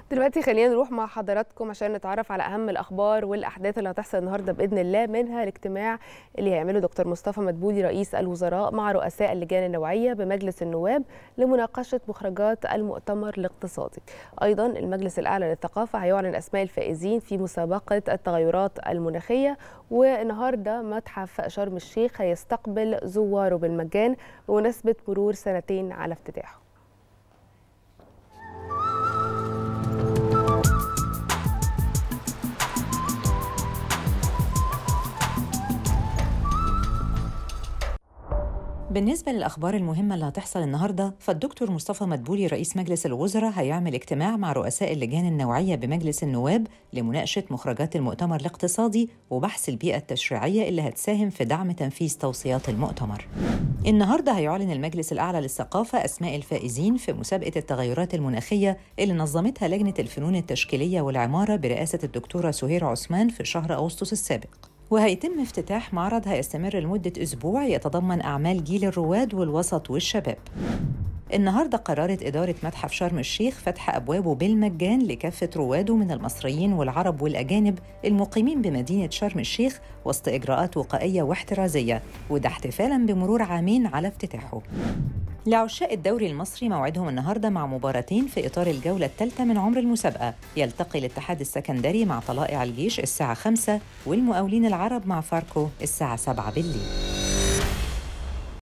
دلوقتي خلينا نروح مع حضراتكم عشان نتعرف على اهم الاخبار والاحداث اللي هتحصل النهارده باذن الله منها الاجتماع اللي هيعمله دكتور مصطفى مدبولي رئيس الوزراء مع رؤساء اللجان النوعيه بمجلس النواب لمناقشه مخرجات المؤتمر الاقتصادي. ايضا المجلس الاعلى للثقافه هيعلن اسماء الفائزين في مسابقه التغيرات المناخيه والنهارده متحف شرم الشيخ هيستقبل زواره بالمجان بمناسبه مرور سنتين على افتتاحه. بالنسبة للأخبار المهمة اللي هتحصل النهاردة فالدكتور مصطفى مدبولي رئيس مجلس الوزراء هيعمل اجتماع مع رؤساء اللجان النوعية بمجلس النواب لمناقشة مخرجات المؤتمر الاقتصادي وبحث البيئة التشريعية اللي هتساهم في دعم تنفيذ توصيات المؤتمر النهاردة هيعلن المجلس الأعلى للثقافة أسماء الفائزين في مسابقة التغيرات المناخية اللي نظمتها لجنة الفنون التشكيلية والعمارة برئاسة الدكتورة سهير عثمان في شهر أغسطس السابق وهيتم افتتاح معرض هيستمر لمدة أسبوع يتضمن أعمال جيل الرواد والوسط والشباب النهاردة قررت إدارة متحف شرم الشيخ فتح أبوابه بالمجان لكافة رواده من المصريين والعرب والأجانب المقيمين بمدينة شرم الشيخ وسط إجراءات وقائية واحترازية وده احتفالاً بمرور عامين على افتتاحه لعشاق الدوري المصري موعدهم النهارده مع مباراتين في اطار الجوله الثالثه من عمر المسابقه يلتقي الاتحاد السكندري مع طلائع الجيش الساعه 5 والمقاولين العرب مع فاركو الساعه 7 بالليل